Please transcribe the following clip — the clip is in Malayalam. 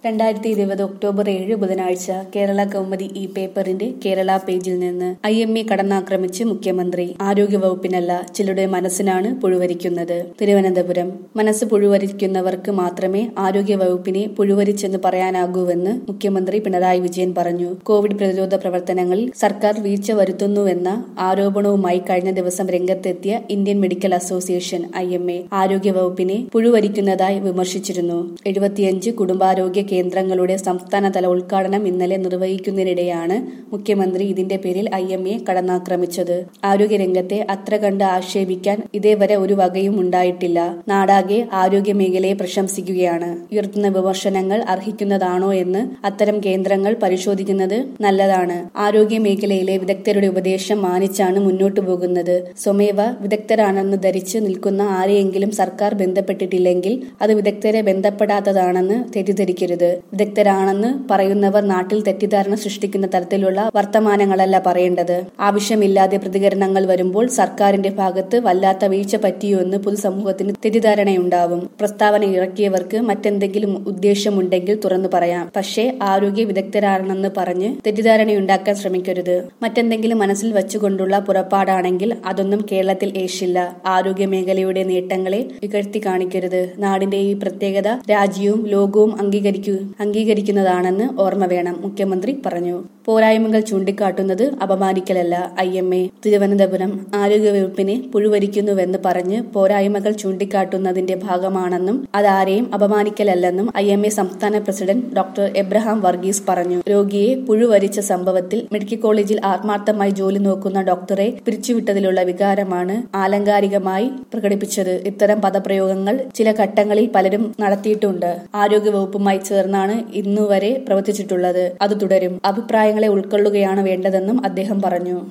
രണ്ടായിരത്തി ഇരുപത് ഒക്ടോബർ ഏഴ് ബുധനാഴ്ച കേരള കൗമുദി ഈ പേപ്പറിന്റെ കേരള പേജിൽ നിന്ന് ഐ എം എ കടന്നാക്രമിച്ച് മുഖ്യമന്ത്രി ആരോഗ്യവകുപ്പിനല്ല ചിലരുടെ മനസ്സിനാണ് പുഴുവരിക്കുന്നത് തിരുവനന്തപുരം മനസ്സ് പുഴുവരിക്കുന്നവർക്ക് മാത്രമേ ആരോഗ്യവകുപ്പിനെ പുഴുവരിച്ചെന്ന് പറയാനാകൂവെന്ന് മുഖ്യമന്ത്രി പിണറായി വിജയൻ പറഞ്ഞു കോവിഡ് പ്രതിരോധ പ്രവർത്തനങ്ങളിൽ സർക്കാർ വീഴ്ച വരുത്തുന്നുവെന്ന ആരോപണവുമായി കഴിഞ്ഞ ദിവസം രംഗത്തെത്തിയ Indian medical association I M A ആരോഗ്യവകുപ്പിനെ പുഴുവരിക്കുന്നതായി വിമർശിച്ചിരുന്നു എഴുപത്തിയഞ്ച് കുടുംബാരോഗ്യ കേന്ദ്രങ്ങളുടെ സംസ്ഥാനതല ഉദ്ഘാടനം ഇന്നലെ നിർവഹിക്കുന്നതിനിടെയാണ് മുഖ്യമന്ത്രി ഇതിന്റെ പേരിൽ ഐ എം എ കടന്നാക്രമിച്ചത് ആരോഗ്യരംഗത്തെ അത്ര കണ്ട് ആക്ഷേപിക്കാൻ ഇതേവരെ ഒരു വകയും ഉണ്ടായിട്ടില്ല നാടാകെ ആരോഗ്യ മേഖലയെ പ്രശംസിക്കുകയാണ് ഉയർത്തുന്ന വിമർശനങ്ങൾ അർഹിക്കുന്നതാണോ എന്ന് അത്തരം കേന്ദ്രങ്ങൾ പരിശോധിക്കുന്നത് നല്ലതാണ് ആരോഗ്യ മേഖലയിലെ വിദഗ്ധരുടെ ഉപദേശം മാനിച്ചാണ് മുന്നോട്ടു പോകുന്നത് സ്വമേവ വിദഗ്ധരാണെന്ന് ധരിച്ച് നിൽക്കുന്ന ആരെയെങ്കിലും സർക്കാർ ബന്ധപ്പെട്ടിട്ടില്ലെങ്കിൽ അത് വിദഗ്ധരെ ബന്ധപ്പെടാത്തതാണെന്ന് തെറ്റിദ്ധരിക്കരുത് വിദഗ്ധരാണെന്ന് പറയുന്നവർ നാട്ടിൽ തെറ്റിദ്ധാരണ സൃഷ്ടിക്കുന്ന തരത്തിലുള്ള വർത്തമാനങ്ങളല്ല പറയേണ്ടത് ആവശ്യമില്ലാതെ പ്രതികരണങ്ങൾ വരുമ്പോൾ സർക്കാരിന്റെ ഭാഗത്ത് വല്ലാത്ത വീഴ്ച പറ്റിയോ എന്ന് പൊതുസമൂഹത്തിന് തെറ്റിദ്ധാരണയുണ്ടാവും പ്രസ്താവന ഇറക്കിയവർക്ക് മറ്റെന്തെങ്കിലും ഉദ്ദേശമുണ്ടെങ്കിൽ തുറന്നു പറയാം പക്ഷേ ആരോഗ്യ വിദഗ്ധരാണെന്ന് പറഞ്ഞ് തെറ്റിദ്ധാരണയുണ്ടാക്കാൻ ശ്രമിക്കരുത് മറ്റെന്തെങ്കിലും മനസ്സിൽ വെച്ചുകൊണ്ടുള്ള പുറപ്പാടാണെങ്കിൽ അതൊന്നും കേരളത്തിൽ ഏശില്ല ആരോഗ്യ മേഖലയുടെ നേട്ടങ്ങളെ ഇകഴ്ത്തി കാണിക്കരുത് നാടിന്റെ ഈ പ്രത്യേകത രാജ്യവും ലോകവും അംഗീകരിക്കൂ അംഗീകരിക്കുന്നതാണെന്ന് ഓർമ്മ വേണം മുഖ്യമന്ത്രി പറഞ്ഞു പോരായ്മകൾ ചൂണ്ടിക്കാട്ടുന്നത് അപമാനിക്കലല്ല ഐ എം എ തിരുവനന്തപുരം ആരോഗ്യവകുപ്പിനെ പുഴുവരിക്കുന്നുവെന്ന് പറഞ്ഞ് പോരായ്മകൾ ചൂണ്ടിക്കാട്ടുന്നതിന്റെ ഭാഗമാണെന്നും അതാരെയും അപമാനിക്കലല്ലെന്നും ഐ എം എ സംസ്ഥാന പ്രസിഡന്റ് ഡോക്ടർ എബ്രഹാം വർഗീസ് പറഞ്ഞു രോഗിയെ പുഴുവരിച്ച സംഭവത്തിൽ മെഡിക്കൽ കോളേജിൽ ആത്മാർത്ഥമായി ജോലി നോക്കുന്ന ഡോക്ടറെ പിരിച്ചുവിട്ടതിലുള്ള വികാരമാണ് ആലങ്കാരികമായി പ്രകടിപ്പിച്ചത് ഇത്തരം പദപ്രയോഗങ്ങൾ ചില ഘട്ടങ്ങളിൽ പലരും നടത്തിയിട്ടുണ്ട് ആരോഗ്യവകുപ്പുമായി ചേർന്നാണ് ഇന്നുവരെ പ്രവർത്തിച്ചിട്ടുള്ളത് അത് തുടരും അഭിപ്രായങ്ങളെ ഉൾക്കൊള്ളുകയാണ് വേണ്ടതെന്നും അദ്ദേഹം പറഞ്ഞു